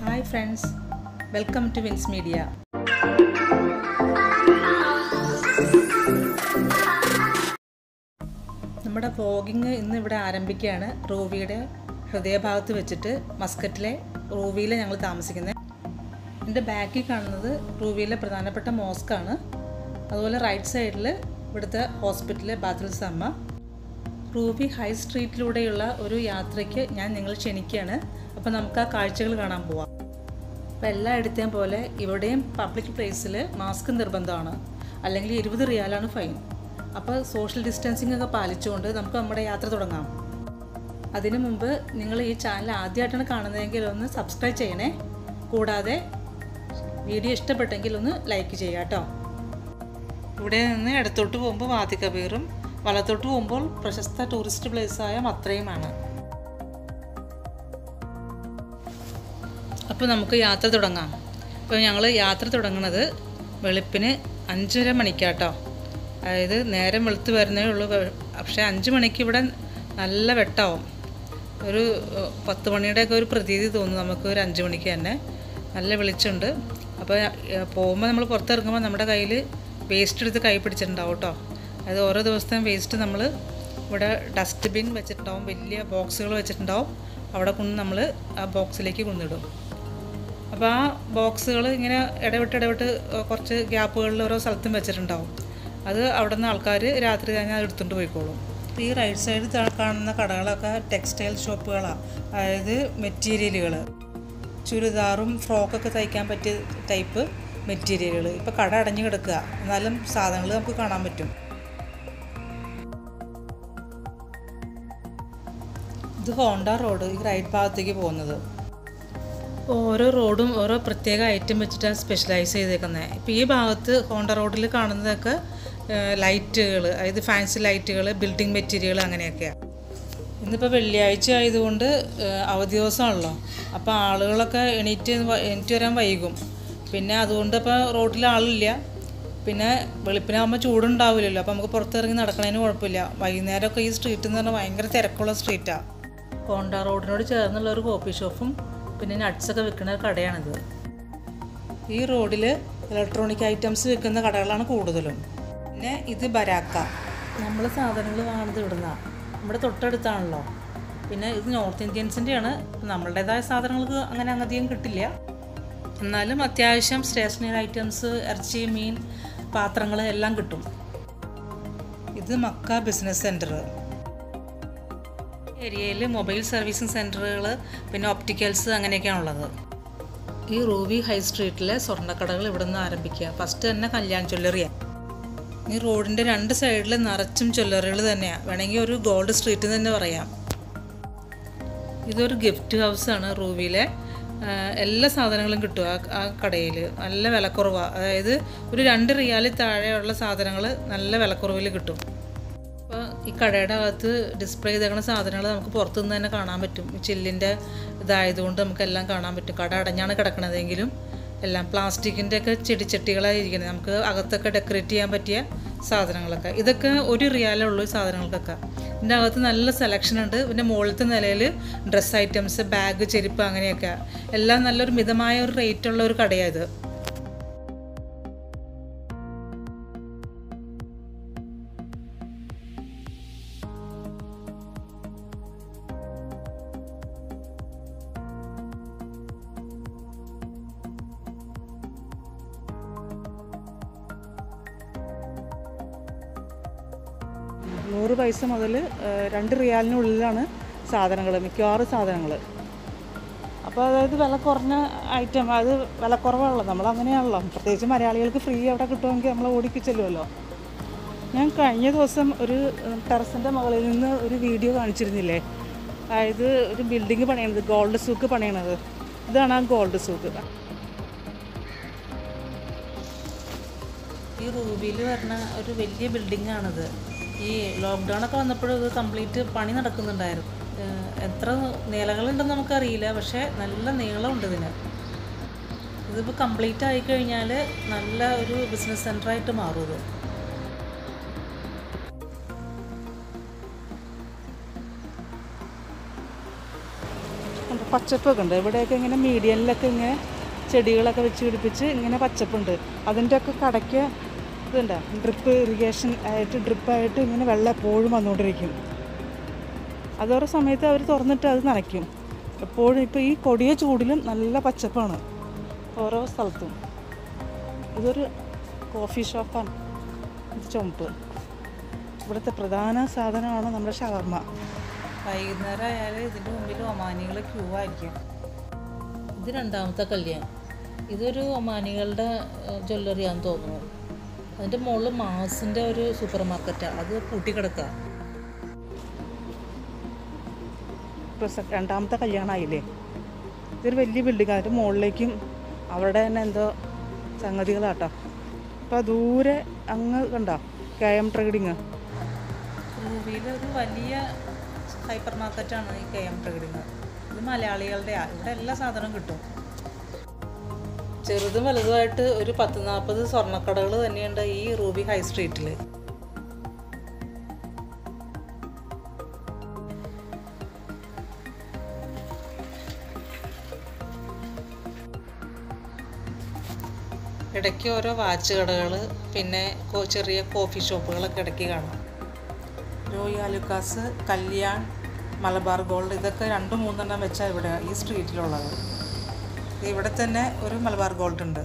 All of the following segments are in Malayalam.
hi friends welcome to Vins Media നമ്മുടെ വ്ലോഗിങ് ഇന്ന് ഇവിടെ ആരംഭിക്കുകയാണ് റൂവിയുടെ ഹൃദയഭാഗത്ത് വെച്ചിട്ട് മസ്കറ്റിലെ റൂവിയിൽ ഞങ്ങൾ താമസിക്കുന്നത് എൻ്റെ ബാക്കിൽ കാണുന്നത് റൂവിയിലെ പ്രധാനപ്പെട്ട മോസ്കാണ് അതുപോലെ റൈറ്റ് സൈഡിൽ ഇവിടുത്തെ ഹോസ്പിറ്റൽ ബാത്തുൽസ് അമ്മ റൂബി ഹൈ സ്ട്രീറ്റിലൂടെയുള്ള ഒരു യാത്രയ്ക്ക് ഞാൻ നിങ്ങൾ ക്ഷണിക്കുകയാണ് അപ്പോൾ നമുക്ക് ആ കാഴ്ചകൾ കാണാൻ പോവാം അപ്പോൾ എല്ലായിടത്തെയും പോലെ ഇവിടെയും പബ്ലിക് പ്ലേസിൽ മാസ്ക് നിർബന്ധമാണ് അല്ലെങ്കിൽ ഇരുപത് റിയാലാണ് ഫൈൻ അപ്പോൾ സോഷ്യൽ ഡിസ്റ്റൻസിംഗ് ഒക്കെ പാലിച്ചുകൊണ്ട് നമുക്ക് നമ്മുടെ യാത്ര തുടങ്ങാം അതിനു മുമ്പ് നിങ്ങൾ ഈ ചാനൽ ആദ്യമായിട്ടാണ് കാണുന്നതെങ്കിൽ ഒന്ന് സബ്സ്ക്രൈബ് ചെയ്യണേ കൂടാതെ വീഡിയോ ഇഷ്ടപ്പെട്ടെങ്കിൽ ഒന്ന് ലൈക്ക് ചെയ്യുക കേട്ടോ ഇവിടെ നിന്ന് ഇടത്തോട്ട് പോകുമ്പോൾ വാതി കബീറും വലത്തോട്ട് പോകുമ്പോൾ പ്രശസ്ത ടൂറിസ്റ്റ് പ്ലേസായ മത്രയുമാണ് അപ്പോൾ നമുക്ക് യാത്ര തുടങ്ങാം അപ്പോൾ ഞങ്ങൾ യാത്ര തുടങ്ങുന്നത് വെളുപ്പിന് അഞ്ചര മണിക്കാട്ടോ അതായത് നേരം വെളുത്ത് വരുന്നേ ഉള്ളൂ പക്ഷേ അഞ്ച് മണിക്ക് ഇവിടെ നല്ല വെട്ടമാവും ഒരു ഏഹ്, പത്ത് മണിയുടെയൊക്കെ ഒരു പ്രതീതി തോന്നും നമുക്ക് ഒരു അഞ്ച് മണിക്ക് തന്നെ നല്ല വെളിച്ചമുണ്ട് അപ്പോൾ ഏഹ്, പോകുമ്പോൾ നമ്മൾ പുറത്തിറങ്ങുമ്പോൾ നമ്മുടെ കയ്യിൽ വേസ്റ്റ് എടുത്ത് കൈ പിടിച്ചിട്ടുണ്ടാവും കേട്ടോ അതായത് ഓരോ ദിവസത്തെയും വേസ്റ്റ് നമ്മൾ ഇവിടെ ഡസ്റ്റ്ബിൻ വെച്ചിട്ടുണ്ടാവും വലിയ ബോക്സുകൾ വെച്ചിട്ടുണ്ടാവും അവിടെ കൊണ്ട് നമ്മൾ ആ ബോക്സിലേക്ക് കൊണ്ടിടും അപ്പോൾ ആ ബോക്സുകൾ ഇങ്ങനെ ഇടവിട്ട് ഇടവിട്ട് കുറച്ച് ഗ്യാപ്പുകളിൽ ഓരോ സ്ഥലത്തും വെച്ചിട്ടുണ്ടാവും അത് അവിടെ നിന്ന് ആൾക്കാർ രാത്രി കഴിഞ്ഞാൽ അത് എടുത്തുകൊണ്ട് പോയിക്കോളും ഈ റൈറ്റ് സൈഡിൽ കാണുന്ന കടകളൊക്കെ ടെക്സ്റ്റൈൽ ഷോപ്പുകളാണ് അതായത് മെറ്റീരിയലുകൾ ചുരിദാറും ഫ്രോക്കൊക്കെ തയ്ക്കാൻ പറ്റിയ ടൈപ്പ് മെറ്റീരിയലുകൾ ഇപ്പോൾ കട അടഞ്ഞു കിടക്കുക എന്നാലും സാധനങ്ങൾ നമുക്ക് കാണാൻ പറ്റും ഇത് ഹോണ്ട റോഡ് ഈ റൈറ്റ് ഭാഗത്തേക്ക് പോകുന്നത് ഓരോ റോഡും ഓരോ പ്രത്യേക ഐറ്റം വെച്ചിട്ടാണ് സ്പെഷ്യലൈസ് ചെയ്തേക്കുന്നത് ഇപ്പോൾ ഈ ഭാഗത്ത് ഹോണ്ട റോഡിൽ കാണുന്നതൊക്കെ ലൈറ്റുകൾ അതായത് ഫാൻസി ലൈറ്റുകൾ ബിൽഡിംഗ് മെറ്റീരിയൽ അങ്ങനെയൊക്കെയാണ് ഇന്നിപ്പോൾ വെള്ളിയാഴ്ച ആയതുകൊണ്ട് ഏഹ്, അവധി ദിവസമാണല്ലോ അപ്പോൾ ആളുകളൊക്കെ എണീറ്റ് വ- എണീറ്റ് വരാൻ വൈകും പിന്നെ അതുകൊണ്ട് ഇപ്പോൾ റോഡിൽ ആളില്ല പിന്നെ വെളുപ്പിനാകുമ്പോൾ ചൂടുണ്ടാവില്ലല്ലോ അപ്പോൾ നമുക്ക് പുറത്തിറങ്ങി നടക്കണതിന് കുഴപ്പമില്ല വൈകുന്നേരമൊക്കെ ഈ സ്ട്രീറ്റ് എന്ന് പറഞ്ഞാൽ ഭയങ്കര തിരക്കുള്ള സ്ട്രീറ്റാണ് കോണ്ട റോഡിനോട് ചേർന്നുള്ള ഒരു കോഫി ഷോപ്പും പിന്നെ നട്ട്സൊക്കെ വിൽക്കുന്ന കടയാണിത് ഈ റോഡിൽ ഇലക്ട്രോണിക് ഐറ്റംസ് വിൽക്കുന്ന കടകളാണ് കൂടുതലും പിന്നെ ഇത് ബരാക്ക നമ്മൾ സാധനങ്ങൾ വാങ്ങുന്നത് ഇവിടുന്ന നമ്മുടെ തൊട്ടടുത്താണല്ലോ പിന്നെ ഇത് നോർത്ത് ഇന്ത്യൻസിൻ്റെയാണ് നമ്മളുടേതായ സാധനങ്ങൾക്ക് അങ്ങനെ അധികം കിട്ടില്ല എന്നാലും അത്യാവശ്യം സ്റ്റേഷനറി ഐറ്റംസ് ഇറച്ചി മീൻ പാത്രങ്ങൾ എല്ലാം കിട്ടും ഇത് മക്ക ബിസിനസ് സെൻറ്റർ ഏരിയയിൽ മൊബൈൽ സർവീസിംഗ് സെൻറ്ററുകൾ പിന്നെ ഒപ്റ്റിക്കൽസ് അങ്ങനെയൊക്കെയാണ് ഉള്ളത് ഈ റൂബി ഹൈ സ്ട്രീറ്റിലെ സ്വർണ്ണക്കടകൾ ഇവിടെ നിന്ന് ആരംഭിക്കുക ഫസ്റ്റ് തന്നെ കല്യാൺ ജ്വല്ലറിയാണ് ഈ റോഡിൻ്റെ രണ്ട് സൈഡിൽ നിറച്ചും ജ്വല്ലറികൾ തന്നെയാണ് വേണമെങ്കിൽ ഒരു ഗോൾഡ് സ്ട്രീറ്റ് തന്നെ പറയാം ഇതൊരു ഗിഫ്റ്റ് ഹൗസാണ് റൂവിയിലെ ആ, എല്ലാ സാധനങ്ങളും കിട്ടും ആ ആ കടയിൽ നല്ല വിലക്കുറവാണ് അതായത് ഒരു രണ്ട് റിയാലിൽ താഴെയുള്ള സാധനങ്ങൾ നല്ല വിലക്കുറവിൽ കിട്ടും അപ്പോൾ ഈ കടയുടെ അകത്ത് ഡിസ്പ്ലേ ചെയ്തേക്കുന്ന സാധനങ്ങൾ നമുക്ക് പുറത്തുനിന്ന് തന്നെ കാണാൻ പറ്റും ഈ ചില്ലിൻ്റെ ഇതായതുകൊണ്ട് നമുക്ക് എല്ലാം കാണാൻ പറ്റും കട അടഞ്ഞാണ് കിടക്കണതെങ്കിലും എല്ലാം പ്ലാസ്റ്റിക്കിൻ്റെ ഒക്കെ ചെടിച്ചട്ടികളായി ഇരിക്കുന്നത് നമുക്ക് അകത്തൊക്കെ ഡെക്കറേറ്റ് ചെയ്യാൻ പറ്റിയ സാധനങ്ങളൊക്കെ ഇതൊക്കെ ഒരു റിയാലേ ഉള്ളൂ ഈ സാധനങ്ങൾക്കൊക്കെ ഇതിൻ്റെ അകത്ത് നല്ല സെലക്ഷൻ ഉണ്ട് പിന്നെ മുകളിലത്തെ നിലയിൽ ഡ്രസ്സ് ഐറ്റംസ് ബാഗ് ചെരുപ്പ് അങ്ങനെയൊക്കെ എല്ലാം നല്ലൊരു മിതമായ ഒരു റേറ്റ് ഉള്ള ഒരു കടയാണ് ഇത് നൂറ് പൈസ മുതൽ രണ്ട് റിയാലിനുള്ളിലാണ് സാധനങ്ങൾ മിക്കവാറും സാധനങ്ങൾ അപ്പോൾ അതായത് വില കുറഞ്ഞ ഐറ്റം അത് വില കുറവാണല്ലോ നമ്മൾ അങ്ങനെയാണല്ലോ പ്രത്യേകിച്ച് മലയാളികൾക്ക് ഫ്രീ അവിടെ കിട്ടുമെങ്കിൽ നമ്മൾ ഓടിക്ക് ചെല്ലുമല്ലോ ഞാൻ കഴിഞ്ഞ ദിവസം ഒരു ടെറസിൻ്റെ മുകളിൽ നിന്ന് ഒരു വീഡിയോ കാണിച്ചിരുന്നില്ലേ അതായത് ഒരു ബിൽഡിങ് പണിയണത് ഗോൾഡ് സൂക്ക് പണിയണത് ഇതാണ് ആ ഗോൾഡ് സൂക്ക് ഈ റൂബിയിൽ വരുന്ന ഒരു വലിയ ബിൽഡിംഗ് ആണിത് ഈ ലോക്ക്ഡൗൺ ഒക്കെ വന്നപ്പോഴും ഇത് കംപ്ലീറ്റ് പണി നടക്കുന്നുണ്ടായിരുന്നു ഏഹ് എത്ര നിലകളുണ്ടെന്ന് നമുക്കറിയില്ല പക്ഷേ നല്ല നീളമുണ്ട് ഇതിന് ഇതിപ്പോൾ കംപ്ലീറ്റ് ആയി കഴിഞ്ഞാൽ നല്ല ഒരു ബിസിനസ് സെൻ്ററായിട്ട് മാറും ഇത് പച്ചപ്പൊക്കെ ഉണ്ട് ഇവിടെയൊക്കെ ഇങ്ങനെ മീഡിയനിലൊക്കെ ഇങ്ങനെ ചെടികളൊക്കെ വെച്ച് പിടിപ്പിച്ച് ഇങ്ങനെ പച്ചപ്പുണ്ട് അതിൻ്റെ ഒക്കെ കടയ്ക്ക് ഇതുണ്ട് ഡ്രിപ്പ് ഇറിഗേഷൻ ആയിട്ട് ഡ്രിപ്പായിട്ട് ഇങ്ങനെ വെള്ളം എപ്പോഴും വന്നുകൊണ്ടിരിക്കും അതോരോ സമയത്ത് അവർ തുറന്നിട്ട് അത് നനയ്ക്കും എപ്പോഴും ഇപ്പോൾ ഈ കൊടിയ ചൂടിലും നല്ല പച്ചപ്പാണ് ഓരോ സ്ഥലത്തും ഇതൊരു കോഫി ഷോപ്പാണ് ഇത് ചുമപ്പ് ഇവിടുത്തെ പ്രധാന സാധനമാണ് നമ്മുടെ ഷവർമ്മ വൈകുന്നേരം ആയാൽ ഇതിൻ്റെ മുമ്പിൽ ഒമാനികൾ ക്യൂ ആയിരിക്കും ഇത് രണ്ടാമത്തെ കല്യാണം ഇതൊരു ഒമാനികളുടെ ജ്വല്ലറിയാന്ന് തോന്നുന്നു അതിൻ്റെ മുകളിൽ മാസിൻ്റെ ഒരു സൂപ്പർ മാർക്കറ്റാണ് അത് പൂട്ടിക്കിടക്കുക ഇപ്പോൾ സെ- രണ്ടാമത്തെ കല്യാണമായില്ലേ ഇതൊരു വലിയ ബിൽഡിംഗ് അതിൻ്റെ മുകളിലേക്കും അവിടെ തന്നെ എന്തോ സംഗതികളാട്ടോ അപ്പോൾ ദൂരെ അങ്ങ് കണ്ടോ കെ എം ട്രേഡിങ് റൂബിയിലെ ഒരു വലിയ ഹൈപ്പർ മാർക്കറ്റാണ് ഈ കെ എം ട്രേഡിങ് ഇത് മലയാളികളുടെയാണ് ഇവിടെ എല്ലാ സാധനവും കിട്ടും ചെറുതും വലുതുമായിട്ട് ഒരു പത്ത് നാൽപ്പത് സ്വർണ്ണക്കടകൾ തന്നെയുണ്ട് ഈ റൂബി ഹൈ സ്ട്രീറ്റിൽ ഇടയ്ക്ക് ഓരോ വാച്ച് കടകൾ പിന്നെ കോ- ചെറിയ കോഫി ഷോപ്പുകളൊക്കെ ഇടയ്ക്ക് കാണാം റോയി ആലുക്കാസ് കല്യാൺ മലബാർ ഗോൾഡ് ഇതൊക്കെ രണ്ടും മൂന്നെണ്ണം വെച്ചാൽ ഇവിടെ ഈ സ്ട്രീറ്റിലുള്ളത് ദേ ഇവിടെ തന്നെ ഒരു മലബാർ ഗോൾഡ് ഉണ്ട്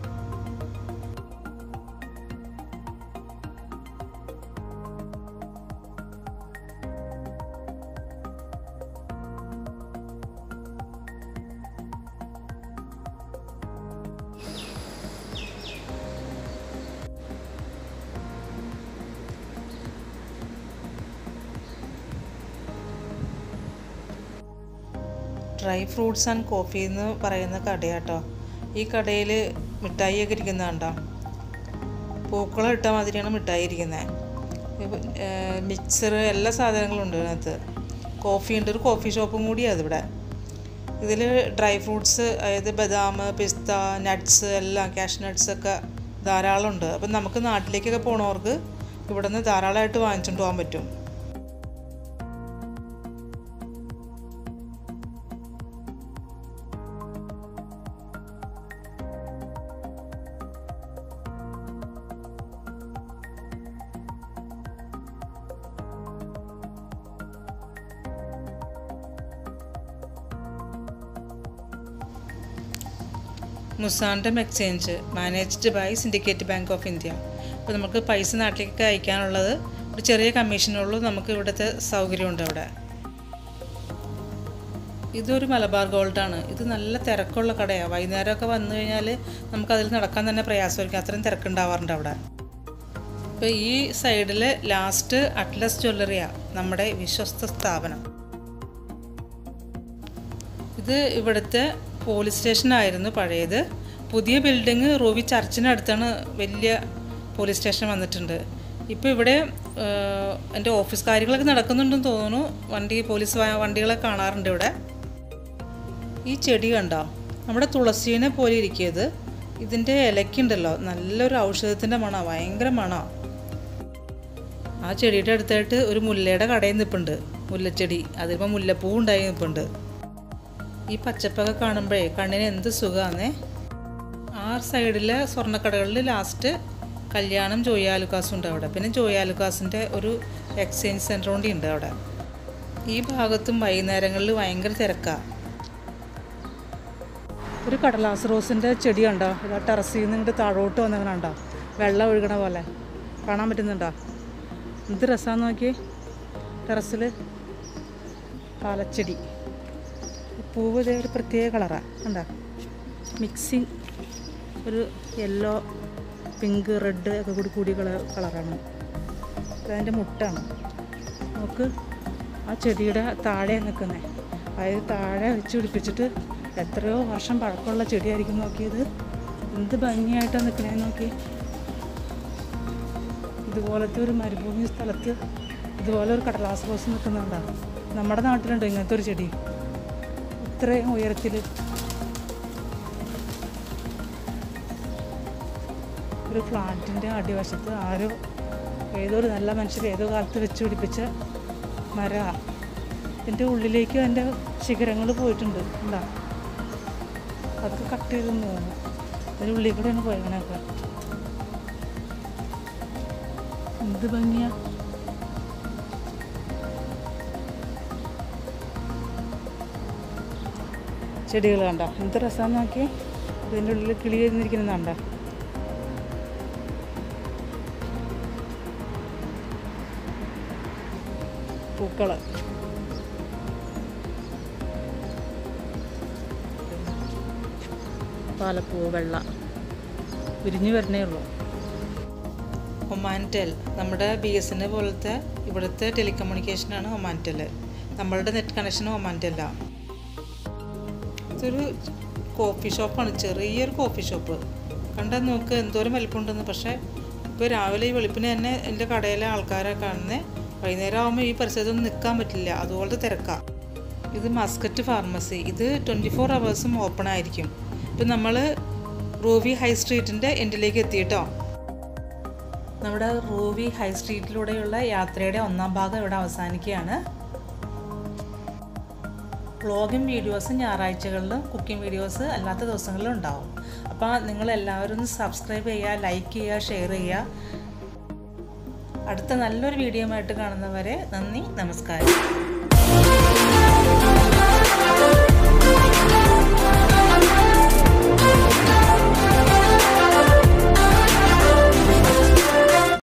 ഡ്രൈ ഫ്രൂട്ട്സ് ആൻഡ് കോഫി എന്ന് പറയുന്ന കടയാട്ടോ ഈ കടയിൽ മിഠായിയൊക്കെ ഇരിക്കുന്നത് കണ്ടോ പൂക്കളം ഇട്ട മാതിരിയാണ് മിഠായി ഇരിക്കുന്നത് മിക്സർ എല്ലാ സാധനങ്ങളും ഉണ്ട് അതിനകത്ത് കോഫി ഉണ്ട് ഒരു കോഫി ഷോപ്പും കൂടിയാണ് ഇവിടെ ഇതിൽ ഡ്രൈ ഫ്രൂട്ട്സ് അതായത് ബദാം പിസ്ത നട്ട്സ് എല്ലാം ക്യാഷ് നട്ട്സ് ഒക്കെ ധാരാളം ഉണ്ട് അപ്പം നമുക്ക് നാട്ടിലേക്കൊക്കെ പോണവർക്ക് ഇവിടെ നിന്ന് ധാരാളമായിട്ട് വാങ്ങിച്ചുകൊണ്ട് പോകാൻ പറ്റും Musandam exchange managed by Syndicate Bank of India അപ്പോൾ നമുക്ക് പൈസ നാട്ടിലേക്ക് അയക്കാനുള്ളത് ഒരു ചെറിയ കമ്മീഷനുള്ളൂ നമുക്ക് ഇവിടുത്തെ സൗകര്യമുണ്ട് അവിടെ ഇതൊരു മലബാർ ഗോൾഡാണ് ഇത് നല്ല തിരക്കുള്ള കടയാണ് വൈകുന്നേരമൊക്കെ വന്നു കഴിഞ്ഞാൽ നമുക്കതിൽ നടക്കാൻ തന്നെ പ്രയാസമായിരിക്കും അത്രയും തിരക്കുണ്ടാവാറുണ്ട് അവിടെ ഇപ്പോൾ ഈ സൈഡിൽ ലാസ്റ്റ് അറ്റ്ലസ് ജ്വല്ലറിയാണ് നമ്മുടെ വിശ്വസ്ത സ്ഥാപനം ഇത് ഇവിടുത്തെ പോലീസ് സ്റ്റേഷനായിരുന്നു പഴയത് പുതിയ ബിൽഡിങ് റൂബി ചർച്ചിനടുത്താണ് വലിയ പോലീസ് സ്റ്റേഷൻ വന്നിട്ടുണ്ട് ഇപ്പോൾ ഇവിടെ ഏഹ്, എൻ്റെ ഓഫീസ് കാര്യങ്ങളൊക്കെ നടക്കുന്നുണ്ടെന്ന് തോന്നുന്നു വണ്ടി പോലീസ് വാ- വണ്ടികളെ കാണാറുണ്ട് ഇവിടെ ഈ ചെടി കണ്ടോ നമ്മുടെ തുളസീനെ പോലെ ഇരിക്കിയത് ഇതിൻ്റെ ഇലയ്ക്കുണ്ടല്ലോ നല്ലൊരു ഔഷധത്തിൻ്റെ മണമാണ് ഭയങ്കര മണമാണ് ആ ചെടിയുടെ അടുത്തായിട്ട് ഒരു മുല്ലയുടെ കടയിൽ നിൽപ്പുണ്ട് മുല്ലച്ചെടി അതിലിപ്പോൾ മുല്ലപ്പൂ ഉണ്ടായി നിൽപ്പുണ്ട് ഈ പച്ചപ്പൊക്കെ കാണുമ്പോഴേ കണ്ണിന് എന്ത് സുഖമാണേ ആ സൈഡിലെ സ്വർണ്ണക്കടകളിൽ ലാസ്റ്റ് കല്യാണം ജോയാലുക്കാസും ഉണ്ട് അവിടെ പിന്നെ ജോയാലുക്കാസിൻ്റെ ഒരു എക്സ്ചേഞ്ച് സെൻറ്റർ കൂടി ഉണ്ട് അവിടെ ഈ ഭാഗത്തും വൈകുന്നേരങ്ങളിൽ ഭയങ്കര തിരക്കാണ് ഒരു കടലാസ് റോസിൻ്റെ ചെടി കണ്ടോ ഇതാ ടെറസിൽ നിന്ന് ഇങ്ങോട്ട് താഴോട്ട് വന്നങ്ങനെ ഉണ്ടോ വെള്ളം ഒഴുകണ പോലെ കാണാൻ പറ്റുന്നുണ്ടോ എന്ത് രസമാണെന്ന് നോക്കി ടെറസിൽ പാലച്ചെടി പൂവ് ഇതേ ഒരു പ്രത്യേക കളറാണ് കണ്ടോ മിക്സിങ് ഒരു യെല്ലോ പിങ്ക് റെഡ് ഒക്കെ കൂടി കൂടി കളർ കളറാണ് അതതിൻ്റെ മുട്ടാണ് നമുക്ക് ആ ചെടിയുടെ താഴെ നിൽക്കുന്നത് അതായത് താഴെ വെച്ച് പിടിപ്പിച്ചിട്ട് എത്രയോ വർഷം പഴക്കമുള്ള ചെടിയായിരിക്കും നോക്കിയത് എന്ത് ഭംഗിയായിട്ടാണ് നിൽക്കണേന്ന് നോക്കി ഇതുപോലത്തെ ഒരു മരുഭൂമി സ്ഥലത്ത് ഇതുപോലെ ഒരു കടലാസ് റോസ് നിൽക്കുന്നുണ്ടാവും നമ്മുടെ നാട്ടിലുണ്ടോ ഇങ്ങനത്തെ ഒരു ചെടി ഇത്രയും ഉയരത്തിൽ ഒരു ഫ്ലാറ്റിൻ്റെ അടിവശത്ത് ആരോ ഏതോ ഒരു നല്ല മനുഷ്യർ ഏതോ കാലത്ത് വെച്ച് പിടിപ്പിച്ച മര ഇതിൻ്റെ ഉള്ളിലേക്ക് അതിൻ്റെ ശിഖരങ്ങൾ പോയിട്ടുണ്ട് എന്താ അതൊക്കെ കട്ട് ചെയ്തെന്ന് തോന്നുന്നു അതിൻ്റെ ഉള്ളിൽ കൂടെയാണ് പോയവനൊക്കെ എന്ത് ഭംഗിയാ ചെടികൾ കണ്ട എന്ത് രസമാണെന്ന് നോക്കി ഇതിൻ്റെ ഉള്ളിൽ കിളി ഇരുന്നിരിക്കുന്നത് കണ്ട പൂക്കള് പാലപ്പൂ വെള്ള വിരിഞ്ഞു വരണേ ഉള്ളൂ ഒമാൻറ്റൽ നമ്മുടെ ബി എസ് എൻ പോലത്തെ ഇവിടുത്തെ ടെലികമ്മ്യൂണിക്കേഷനാണ് ഒമാൻറ്റൽ നമ്മളുടെ നെറ്റ് കണക്ഷൻ ഒമാൻറ്റല്ല ഇതൊരു കോഫി ഷോപ്പാണ് ചെറിയൊരു കോഫി ഷോപ്പ് കണ്ടാൽ നോക്ക് എന്തോരം വലിപ്പമുണ്ടെന്ന് പക്ഷേ ഇപ്പോൾ രാവിലെ ഈ വെളുപ്പിന് തന്നെ എൻ്റെ കടയിലെ ആൾക്കാരെ കാണുന്നത് വൈകുന്നേരം ആകുമ്പോൾ ഈ പരിസരത്തൊന്നും നിൽക്കാൻ പറ്റില്ല അതുപോലത്തെ തിരക്കാണ് ഇത് മസ്കറ്റ് ഫാർമസി ഇത് ട്വൻറ്റി ഫോർ അവേഴ്സും ഓപ്പൺ ആയിരിക്കും ഇപ്പം നമ്മൾ റൂവി ഹൈ സ്ട്രീറ്റിൻ്റെ എൻഡിലേക്ക് എത്തിയിട്ടോ നമ്മുടെ റൂവി ഹൈ സ്ട്രീറ്റിലൂടെയുള്ള യാത്രയുടെ ഒന്നാം ഭാഗം ഇവിടെ അവസാനിക്കുകയാണ് വ്ളോഗും വീഡിയോസും ഞായറാഴ്ചകളിലും കുക്കിംഗ് വീഡിയോസ് അല്ലാത്ത ദിവസങ്ങളിലും ഉണ്ടാവും അപ്പോൾ നിങ്ങൾ എല്ലാവരും ഒന്ന് സബ്സ്ക്രൈബ് ചെയ്യുക ലൈക്ക് ചെയ്യുക ഷെയർ ചെയ്യുക അടുത്ത നല്ലൊരു വീഡിയോ ആയിട്ട് കാണുന്നവരെ നന്ദി നമസ്കാരം